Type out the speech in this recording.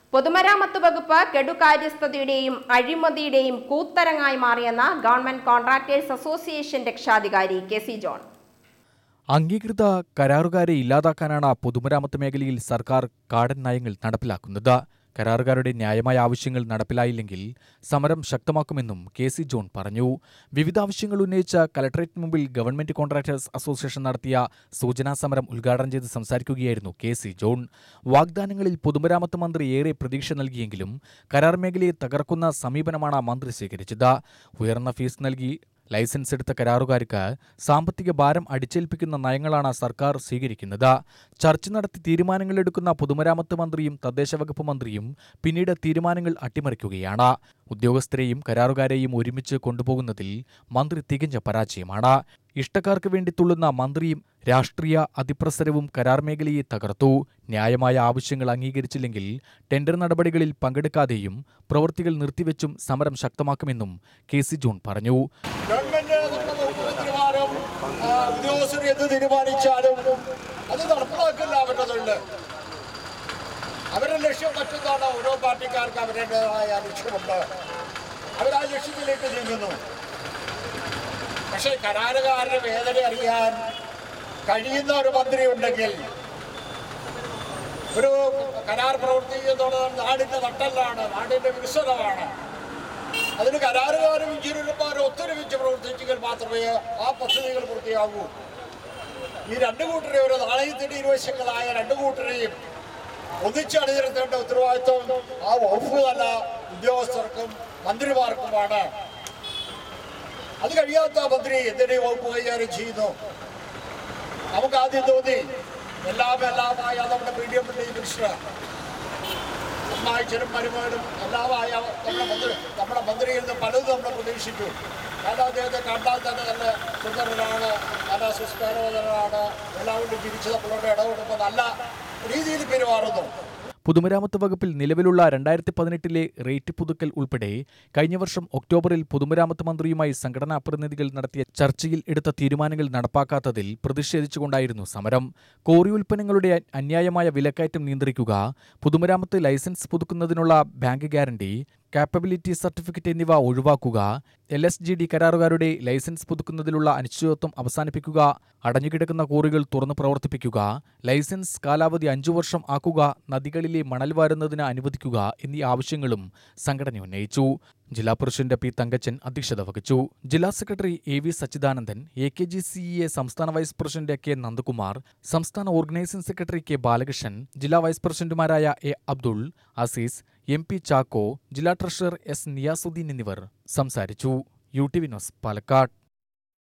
പൊതുമരാമത്ത് വകുപ്പ് കെടുകാര്യസ്ഥതയുടെയും അഴിമതിയുടെയും കൂത്തരങ്ങായി മാറിയെന്ന ഗവൺമെന്റ് കോൺട്രാക്ടേഴ്സ് അസോസിയേഷൻ രക്ഷാധികാരി കെ സി ജോൺ അംഗീകൃത കരാറുകാരെ ഇല്ലാതാക്കാനാണ് പൊതുമരാമത്ത് മേഖലയിൽ സർക്കാർ കാടൻ നയങ്ങൾ നടപ്പിലാക്കുന്നത് കരാറുകാരുടെ ന്യായമായ ആവശ്യങ്ങൾ നടപ്പിലായില്ലെങ്കിൽ സമരം ശക്തമാക്കുമെന്നും കെ സി ജോൺ പറഞ്ഞു വിവിധ ആവശ്യങ്ങൾ ഉന്നയിച്ച കലക്ടറേറ്റ് മുമ്പിൽ ഗവൺമെന്റ് കോൺട്രാക്ടേഴ്സ് അസോസിയേഷൻ നടത്തിയ സൂചനാ സമരം ഉദ്ഘാടനം ചെയ്ത് സംസാരിക്കുകയായിരുന്നു കെ സി ജോൺ വാഗ്ദാനങ്ങളിൽ പൊതുമരാമത്ത് മന്ത്രി ഏറെ പ്രതീക്ഷ നൽകിയെങ്കിലും കരാർ മേഖലയെ തകർക്കുന്ന സമീപനമാണ് മന്ത്രി സ്വീകരിച്ചത് ഉയർന്ന ഫീസ് നൽകി ലൈസൻസ് എടുത്ത കരാറുകാർക്ക് സാമ്പത്തിക ഭാരം അടിച്ചേൽപ്പിക്കുന്ന നയങ്ങളാണ് സർക്കാർ സ്വീകരിക്കുന്നത് ചർച്ച നടത്തി തീരുമാനങ്ങളെടുക്കുന്ന പൊതുമരാമത്ത് മന്ത്രിയും തദ്ദേശ വകുപ്പ് മന്ത്രിയും പിന്നീട് തീരുമാനങ്ങൾ അട്ടിമറിക്കുകയാണ് ഉദ്യോഗസ്ഥരെയും കരാറുകാരെയും ഒരുമിച്ച് കൊണ്ടുപോകുന്നതിൽ മന്ത്രി തികഞ്ഞ പരാജയമാണ് ഇഷ്ടക്കാർക്ക് വേണ്ടി തുള്ളുന്ന മന്ത്രിയും രാഷ്ട്രീയ അതിപ്രസരവും കരാർ മേഖലയെ തകർത്തു ന്യായമായ ആവശ്യങ്ങൾ അംഗീകരിച്ചില്ലെങ്കിൽ ടെൻഡർ നടപടികളിൽ പങ്കെടുക്കാതെയും പ്രവൃത്തികൾ നിർത്തിവെച്ചും സമരം ശക്തമാക്കുമെന്നും കെ സി ജോൺ പറഞ്ഞു ഗവൺമെന്റ് നമ്മുടെ വകുപ്പ് തീരുമാനം ആ, ഉദ്യോഗസ്ഥർ എന്ത് തീരുമാനിച്ചാലും അത് നടപ്പിലാക്കില്ല അവരുടെ തൊഴിൽ അവരുടെ ലക്ഷ്യം മറ്റൊന്നാണ് ഓരോ പാർട്ടിക്കാർക്ക് അവരുടേതായ ലക്ഷ്യമുണ്ട് അവർ ആ ലക്ഷ്യത്തിലേക്ക് നീങ്ങുന്നു പക്ഷേ കരാറുകാരുടെ വേദന അറിയാൻ കഴിയുന്ന ഒരു മന്ത്രി ഉണ്ടെങ്കിൽ ഒരു കരാർ പ്രവർത്തിക്കുന്നത് നാടിന്റെ നട്ടല്ലാണ് നാടിന്റെ വികസനമാണ് അതിന് കരാറുകാരും എഞ്ചിനീയർമാരും ഒത്തൊരുമിച്ച് പ്രവർത്തിച്ചെങ്കിൽ മാത്രമേ ആ പദ്ധതികൾ പൂർത്തിയാകൂ ഈ രണ്ടു കൂട്ടരെയും ഒരു നാണയത്തിന്റെ ഇരുവശങ്ങളായ രണ്ടു കൂട്ടരെയും ഒന്നിച്ചണിനിരത്തേണ്ട ഉത്തരവാദിത്വം ആ വകുപ്പ് തല ഉദ്യോഗസ്ഥർക്കും മന്ത്രിമാർക്കുമാണ് അത് കഴിയാത്ത മന്ത്രി എന്തിനെ വകുപ്പ് കൈകാര്യം ചെയ്യുന്നു നമുക്ക് ആദ്യം തോന്നി എല്ലാം എല്ലാമായ നമ്മുടെ പ്രീഡിയപ്പെട്ട ഈ മിനിസ്റ്റർ അമ്മായിച്ചനും മരുമകനും എല്ലാമായ നമ്മുടെ മന്ത്രി നമ്മുടെ മന്ത്രിയിൽ നിന്ന് പലതും നമ്മൾ പ്രതീക്ഷിച്ചു കാരണം അദ്ദേഹത്തെ കണ്ടാൽ തന്നെ നല്ല സുന്ദരനാണ് നല്ല സുസ്കാരവതനാണ് എല്ലാം കൊണ്ട് തിരിച്ച് നമ്മളോട് ഇടപെടുമ്പോൾ നല്ല രീതിയിൽ പെരുമാറുന്നു പൊതുമരാമത്ത് വകുപ്പിൽ നിലവിലുള്ള രണ്ടായിരത്തി പതിനെട്ടിലെ റേറ്റ് പുതുക്കൽ ഉൾപ്പെടെ കഴിഞ്ഞ വർഷം ഒക്ടോബറിൽ പൊതുമരാമത്ത് മന്ത്രിയുമായി സംഘടനാ പ്രതിനിധികൾ നടത്തിയ ചർച്ചയിൽ എടുത്ത തീരുമാനങ്ങൾ നടപ്പാക്കാത്തതിൽ പ്രതിഷേധിച്ചുകൊണ്ടായിരുന്നു സമരം കോറി ഉൽപ്പന്നങ്ങളുടെ അന്യായമായ വിലക്കയറ്റം നിയന്ത്രിക്കുക പൊതുമരാമത്ത് ലൈസൻസ് പുതുക്കുന്നതിനുള്ള ബാങ്ക് ഗ്യാരണ്ടി കാപ്പബിലിറ്റി സർട്ടിഫിക്കറ്റ് എന്നിവ ഒഴിവാക്കുക എൽ എസ് ജി ഡി കരാറുകാരുടെ ലൈസൻസ് പുതുക്കുന്നതിലുള്ള അനിശ്ചിതത്വം അവസാനിപ്പിക്കുക അടഞ്ഞുകിടക്കുന്ന കോറികൾ തുറന്നു പ്രവർത്തിപ്പിക്കുക ലൈസൻസ് കാലാവധി അഞ്ചു വർഷം ആക്കുക നദികളിലെ മണൽ വാരുന്നതിന് അനുവദിക്കുക എന്നീ ആവശ്യങ്ങളും സംഘടന ഉന്നയിച്ചു ജില്ലാ പ്രസിഡന്റ് പി തങ്കച്ചൻ അധ്യക്ഷത വഹിച്ചു ജില്ലാ secretary A V Sachidanandan A K G C A സംസ്ഥാന വൈസ് പ്രസിഡന്റ് കെ നന്ദകുമാർ സംസ്ഥാന ഓർഗനൈസിംഗ് സെക്രട്ടറി കെ ബാലകൃഷ്ണൻ ജില്ലാ വൈസ് പ്രസിഡന്റുമാരായ A Abdul Aziz M P Chacko ജില്ലാ ട്രഷറർ എസ് നിയാസുദ്ദീൻ എന്നിവർ സംസാരിച്ചു U T V news Palakkad